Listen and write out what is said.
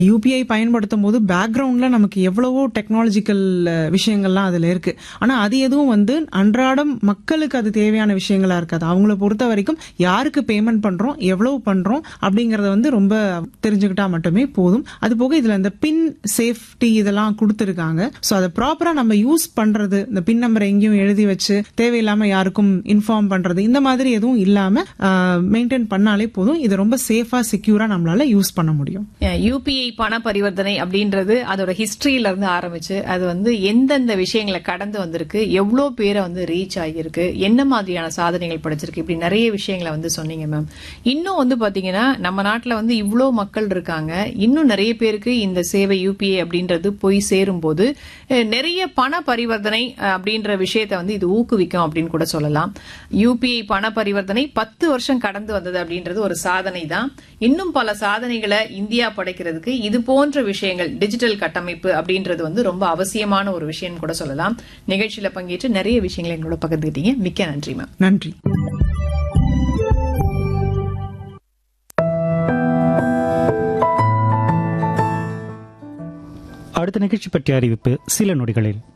UPI பயன்படுத்தும் போது பேக்ரவுண்ட்ல நமக்கு எவ்வளவோ டெக்னாலஜிக்கல் விஷயங்கள்லாம் அதுல இருக்கு ஆனா அது எதுவும் வந்து அன்றாடம் மக்களுக்கு அது தேவையான விஷயங்களா இருக்காது அவங்கள பொறுத்த வரைக்கும் யாருக்கு பேமெண்ட் பண்றோம் எவ்வளவு பண்றோம் அப்படிங்கறத வந்து ரொம்ப தெரிஞ்சுக்கிட்டா மட்டுமே போதும் அது போக இதுல இந்த பின் சேஃப்டி இதெல்லாம் கொடுத்துருக்காங்க ஸோ அதை ப்ராப்பரா நம்ம யூஸ் பண்றது இந்த பின் நம்பரை எங்கேயும் எழுதி வச்சு தேவையில்லாம யாருக்கும் இன்ஃபார்ம் பண்றது இந்த மாதிரி எதுவும் இல்லாம மெயின்டைன் பண்ணாலே போதும் இது ரொம்ப சேஃபா செக்யூரா நம்மளால யூஸ் பண்ண முடியும் யூபிஐ பண பரிவர்த்தனை அப்படின்றது அதோட ஹிஸ்டரியில இருந்து ஆரம்பிச்சு அது வந்து எந்தெந்த விஷயங்களை கடந்து வந்திருக்கு எவ்வளோ பேரை வந்து ரீச் ஆகியிருக்கு என்ன மாதிரியான சாதனைகள் படைச்சிருக்கு இப்படி நிறைய விஷயங்களை வந்து சொன்னீங்க மேம் இன்னும் வந்து பாத்தீங்கன்னா நம்ம நாட்டுல வந்து இவ்வளோ மக்கள் இருக்காங்க இன்னும் நிறைய பேருக்கு இந்த சேவை யூபிஐ அப்படின்றது போய் சேரும் போது அஹ், நிறைய பண பரிவர்த்தனை அஹ், அப்படின்ற விஷயத்தை வந்து இது ஊக்குவிக்கும் அப்படின்னு கூட சொல்லலாம் யூபிஐ பண பரிவர்த்தனை பத்து வருஷம் கடந்து வந்தது அப்படின்றது ஒரு சாதனை தான் இன்னும் பல சாதனைகளை இந்தியா படைக்கிறதுக்கு இது போன்ற விஷயங்கள் டிஜிட்டல் கட்டமைப்பு அப்படின்றது வந்து ரொம்ப அவசியமான ஒரு விஷயம் கூட சொல்லலாம் நிகழ்ச்சியில பங்கேற்று நிறைய விஷயங்களை எங்களோட பகிர்ந்துக்கிட்டீங்க மிக்க நன்றி மேம் நன்றி அடுத்த நிகழ்ச்சி பற்றிய அறிவிப்பு சில நொடிகளில்